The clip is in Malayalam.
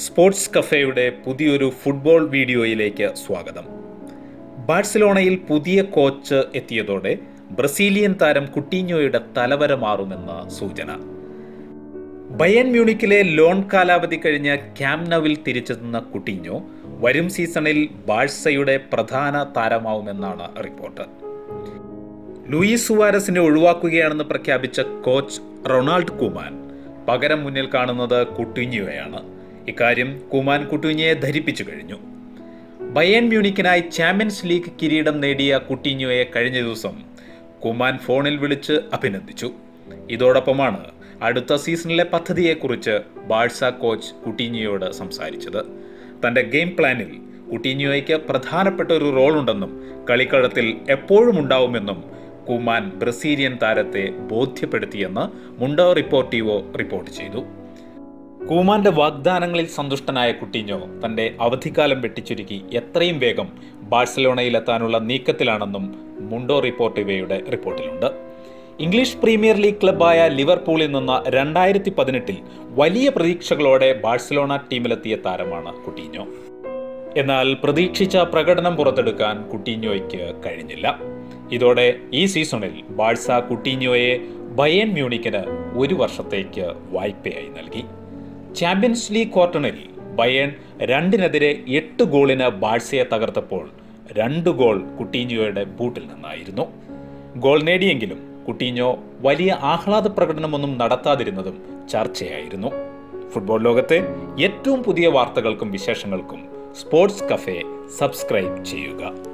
സ്പോർട്സ് കഫേയുടെ പുതിയൊരു ഫുട്ബോൾ വീഡിയോയിലേക്ക് സ്വാഗതം ബാഴ്സലോണയിൽ പുതിയ കോച്ച് എത്തിയതോടെ ബ്രസീലിയൻ താരം കുട്ടീഞ്ഞോയുടെ തലവര മാറുമെന്ന സൂചന ബയൻ മ്യൂണിക്കിലെ ലോൺ കാലാവധി കഴിഞ്ഞ് ക്യാംനവിൽ തിരിച്ചെത്തുന്ന കുട്ടീഞ്ഞോ വരും സീസണിൽ ബാഴ്സയുടെ പ്രധാന താരമാവുമെന്നാണ് റിപ്പോർട്ട് ലൂയിസ് സുവാരസിനെ ഒഴിവാക്കുകയാണെന്ന് പ്രഖ്യാപിച്ച കോച്ച് റൊണാൾഡ് കുമാൻ പകരം മുന്നിൽ കാണുന്നത് കുട്ടിഞ്ഞോയാണ് ഇക്കാര്യം കുമാൻ കുട്ടിഞ്ഞയെ ധരിപ്പിച്ചു കഴിഞ്ഞു ബയൻ മ്യൂണിക്കിനായി ചാമ്പ്യൻസ് ലീഗ് കിരീടം നേടിയ കുട്ടിഞ്ഞോയെ കഴിഞ്ഞ ദിവസം കുമാൻ ഫോണിൽ വിളിച്ച് അഭിനന്ദിച്ചു ഇതോടൊപ്പമാണ് അടുത്ത സീസണിലെ പദ്ധതിയെക്കുറിച്ച് ബാഴ്സ കോച്ച് കുട്ടീഞ്ഞോയോട് സംസാരിച്ചത് തൻ്റെ ഗെയിം പ്ലാനിൽ കുട്ടീഞ്ഞോയ്ക്ക് പ്രധാനപ്പെട്ട ഒരു റോളുണ്ടെന്നും കളിക്കളത്തിൽ എപ്പോഴും ഉണ്ടാവുമെന്നും കുമാൻ ബ്രസീലിയൻ താരത്തെ ബോധ്യപ്പെടുത്തിയെന്ന് മുണ്ടോ റിപ്പോർട്ടീവോ റിപ്പോർട്ട് ചെയ്തു കൂമാന്റെ വാഗ്ദാനങ്ങളിൽ സന്തുഷ്ടനായ കുട്ടിഞ്ഞോ തന്റെ അവധിക്കാലം വെട്ടിച്ചുരുക്കി എത്രയും വേഗം ബാഴ്സലോണയിലെത്താനുള്ള നീക്കത്തിലാണെന്നും മുണ്ടോ റിപ്പോർട്ടിവയുടെ റിപ്പോർട്ടിലുണ്ട് ഇംഗ്ലീഷ് പ്രീമിയർ ലീഗ് ക്ലബായ ലിവർപൂളിൽ നിന്ന് രണ്ടായിരത്തി പതിനെട്ടിൽ വലിയ പ്രതീക്ഷകളോടെ ബാഴ്സലോണ ടീമിലെത്തിയ താരമാണ് കുട്ടീഞ്ഞോ എന്നാൽ പ്രതീക്ഷിച്ച പ്രകടനം പുറത്തെടുക്കാൻ കുട്ടീഞ്ഞോയ്ക്ക് കഴിഞ്ഞില്ല ഇതോടെ ഈ സീസണിൽ ബാഴ്സ കുട്ടീഞ്ഞോയെ ബയൻ മ്യൂണിക്കിന് ഒരു വർഷത്തേക്ക് വായ്പയായി നൽകി ചാമ്പ്യൻസ് ലീഗ് ക്വാർട്ടറിൽ ബയൺ രണ്ടിനെതിരെ എട്ട് ഗോളിന് ബാഴ്സയെ തകർത്തപ്പോൾ രണ്ട് ഗോൾ കുട്ടീഞ്ഞോയുടെ ബൂട്ടിൽ നിന്നായിരുന്നു ഗോൾ നേടിയെങ്കിലും കുട്ടീഞ്ഞോ വലിയ ആഹ്ലാദ പ്രകടനമൊന്നും നടത്താതിരുന്നതും ചർച്ചയായിരുന്നു ഫുട്ബോൾ ലോകത്തെ ഏറ്റവും പുതിയ വാർത്തകൾക്കും വിശേഷങ്ങൾക്കും സ്പോർട്സ് കഫേ സബ്സ്ക്രൈബ് ചെയ്യുക